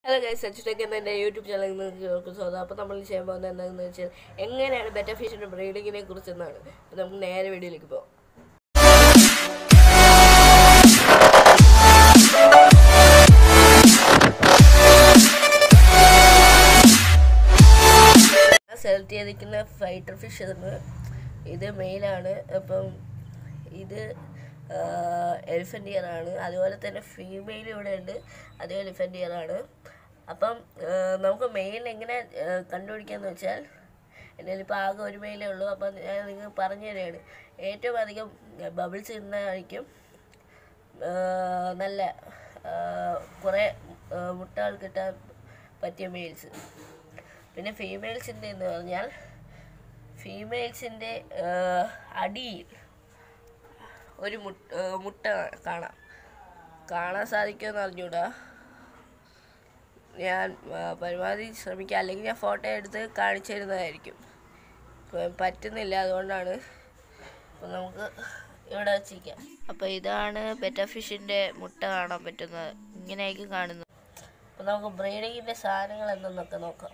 hello guys സച്ചിട്ടേക്ക് എന്ന എൻ്റെ YouTube ചാനലിൽ നിങ്ങൾക്ക് സ്വാഗതം അപ്പോൾ നമ്മൾ ചെയ്യാൻ പോകുന്നത് എന്താണെന്ന് വെച്ചാൽ എങ്ങനെയാണ് ബെറ്റർ ഫിഷിൻ്റെ ബ്രീഡിങ്ങിനെ കുറിച്ചെന്നാണ് അപ്പോൾ നമുക്ക് നേരെ വീഡിയോയിലേക്ക് പോകാം സെലക്ട് ചെയ്തിരിക്കുന്ന ഫൈറ്റർ ഫിഷ് ആണ് ഇത് മെയിലാണ് അപ്പം ഇത് എലിഫൻ്റ് ഇയർ ആണ് അതുപോലെ തന്നെ ഫീമെയിൽ ഇവിടെ ഉണ്ട് അത് എലിഫൻ്റ് ഇയർ ആണ് അപ്പം ആ, നമുക്ക് മെയിൽ എങ്ങനെ ആ, കണ്ടുപിടിക്കാന്ന് വെച്ചാൽ എൻ്റെ ഇപ്പോൾ ആകെ ഒരു മെയിലേ ഉള്ളൂ അപ്പം ഞാൻ നിങ്ങൾക്ക് പറഞ്ഞു തരികയാണ് ഏറ്റവും അധികം ബബിൾസ് ഇടുന്നതായിരിക്കും ആ, നല്ല ആ, കുറേ ആ, മുട്ടകൾ കിട്ടാൻ പറ്റിയ മെയിൽസ് പിന്നെ ഫീമെയിൽസിൻ്റെ എന്ന് പറഞ്ഞാൽ ഫീമെയിൽസിൻ്റെ അടിയിൽ ഒരു മുട്ട ആ, മുട്ട കാണാം കാണാൻ സാധിക്കുമെന്ന് അറിഞ്ഞൂടാ ഞാൻ ആ, പരമാവധി ശ്രമിക്കാം അല്ലെങ്കിൽ ഞാൻ ഫോട്ടോ എടുത്ത് കാണിച്ചു തരുന്നതായിരിക്കും ഇപ്പം പറ്റുന്നില്ല അതുകൊണ്ടാണ് അപ്പം നമുക്ക് ഇവിടെ വെച്ചിരിക്കാം അപ്പോൾ ഇതാണ് ബെറ്റ ഫിഷിൻ്റെ മുട്ട കാണാൻ പറ്റുന്നത് ഇങ്ങനെയായിരിക്കും കാണുന്നത് അപ്പം നമുക്ക് ബ്രീഡിങ്ങിൻ്റെ സാധനങ്ങൾ എന്തെന്നൊക്കെ നോക്കാം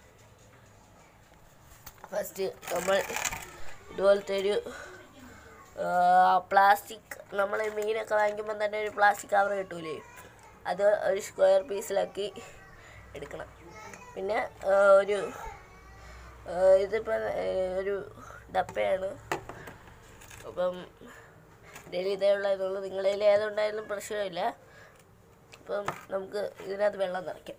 ഫസ്റ്റ് നമ്മൾ ഇതുപോലത്തെ ഒരു പ്ലാസ്റ്റിക് നമ്മൾ മീനൊക്കെ വാങ്ങിക്കുമ്പോൾ തന്നെ ഒരു പ്ലാസ്റ്റിക് കവർ കിട്ടൂലേ അത് ഒരു സ്ക്വയർ പീസിലാക്കി എടുക്കണം പിന്നെ ആ, ഒരു ആ, ഇതിപ്പോൾ ഒരു ഡപ്പയാണ് അപ്പം എൻ്റെ ഇതേ ഉള്ളതെന്നുള്ളൂ നിങ്ങളുടെ കയ്യിൽ ഏതുണ്ടായാലും പ്രശ്നമില്ല അപ്പം നമുക്ക് ഇതിനകത്ത് വെള്ളം നിറയ്ക്കാം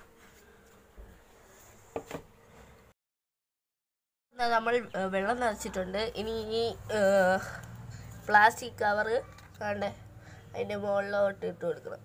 എന്നാ നമ്മൾ ഏ, വെള്ളം നിറച്ചിട്ടുണ്ട് ഇനി ഈ പ്ലാസ്റ്റിക് കവറ് കണ്ടേ അതിൻ്റെ മുകളിലോട്ട് ഇട്ട് കൊടുക്കണം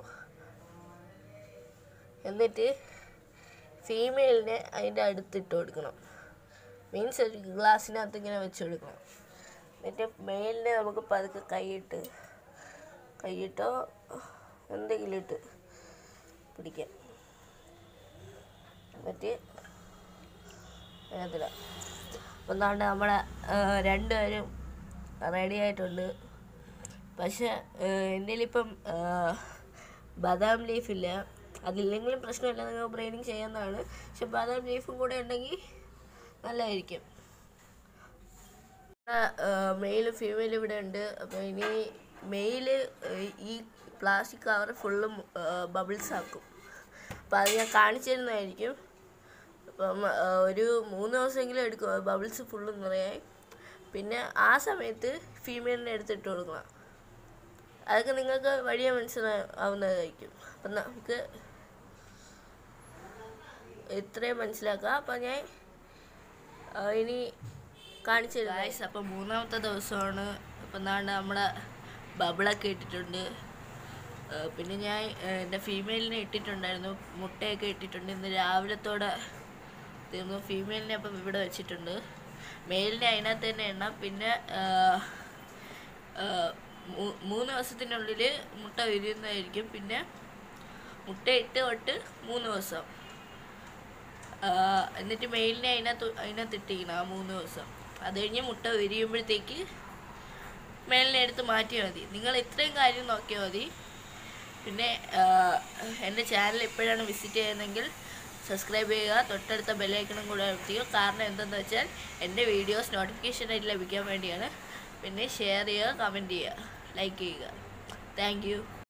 എന്നിട്ട് ഫീമെയിലിനെ അതിൻ്റെ അടുത്ത് ഇട്ട് കൊടുക്കണം മീൻസ് ഒരു ഗ്ലാസ്സിനകത്ത് ഇങ്ങനെ വെച്ച് കൊടുക്കണം എന്നിട്ട് മെയിലിനെ നമുക്ക് പതുക്കെ കൈയിട്ട് കൈയിട്ടോ എന്തെങ്കിലും ഇട്ട് പിടിക്കാം എന്നിട്ട് അതിനകത്തിടാം അപ്പം എന്താണ്ട് നമ്മളെ ആ, രണ്ടുപേരും റെഡി ആയിട്ടുണ്ട് പക്ഷെ എൻ്റെ ഇപ്പം ബദാം ലീഫില്ല അതില്ലെങ്കിലും പ്രശ്നമില്ല നിങ്ങൾ ബ്രെയിനിങ് ചെയ്യാവുന്നതാണ് പക്ഷെ ബദാം ലീഫും കൂടെ ഉണ്ടെങ്കിൽ നല്ലതായിരിക്കും മെയിലും ഫീമെയിലും ഇവിടെ ഉണ്ട് അപ്പോൾ ഇനി മെയില് ഈ പ്ലാസ്റ്റിക് കവർ ഫുള്ളും ബബിൾസ് ആക്കും അപ്പോൾ അത് ഞാൻ കാണിച്ചു തരുന്നതായിരിക്കും അപ്പം ആ, ഒരു മൂന്ന് ദിവസമെങ്കിലും എടുക്കും ബബിൾസ് ഫുള്ള് നിറയായി പിന്നെ ആ സമയത്ത് ഫീമെയിലിനെ എടുത്തിട്ട് കൊടുക്കണം അതൊക്കെ നിങ്ങൾക്ക് വഴിയെ മനസ്സിലാവുന്നതായിരിക്കും അപ്പം നമുക്ക് ഇത്രയും മനസ്സിലാക്കാം അപ്പം ഞാൻ ആ, ഇനി കാണിച്ചു ഗായ്സ് അപ്പം മൂന്നാമത്തെ ദിവസമാണ് അപ്പം എന്താണ് നമ്മളെ ബബിളൊക്കെ ഇട്ടിട്ടുണ്ട് ആ, പിന്നെ ഞാൻ ആ, എൻ്റെ ഫീമെയിലിനെ ഇട്ടിട്ടുണ്ടായിരുന്നു മുട്ടയൊക്കെ ഇട്ടിട്ടുണ്ട് ഇന്ന് രാവിലത്തോടെ തീർന്നു ഫീമെയിലിനെ അപ്പം ഇവിടെ വെച്ചിട്ടുണ്ട് മെയിലിനെ അതിനകത്ത് തന്നെ എണ്ണ പിന്നെ ആ, ആ, മൂ- മൂന്ന് ദിവസത്തിനുള്ളിൽ മുട്ട വിരിയുന്നതായിരിക്കും പിന്നെ മുട്ട ഇട്ട് തൊട്ട് മൂന്ന് ദിവസം ആ, എന്നിട്ട് മെയിലിനെ അതിനകത്ത് അതിനകത്ത് ഇട്ടിരിക്കണം ആ മൂന്ന് ദിവസം അത് കഴിഞ്ഞ് മുട്ട വിരിയുമ്പോഴത്തേക്ക് മേലിനെ എടുത്ത് മാറ്റിയാൽ മതി നിങ്ങൾ ഇത്രയും കാര്യം നോക്കിയാൽ മതി പിന്നെ ആ, എൻ്റെ ചാനൽ എപ്പോഴാണ് വിസിറ്റ് ചെയ്യുന്നതെങ്കിൽ സബ്സ്ക്രൈബ് ചെയ്യുക തൊട്ടടുത്ത ബെല്ലൈക്കണും കൂടെ അമർത്തുക കാരണം എന്തെന്ന് വെച്ചാൽ എൻ്റെ വീഡിയോസ് നോട്ടിഫിക്കേഷനായിട്ട് ലഭിക്കാൻ വേണ്ടിയാണ് പിന്നെ ഷെയർ ചെയ്യുക കമൻറ്റ് ചെയ്യുക ലൈക്ക് ചെയ്യുക താങ്ക് യു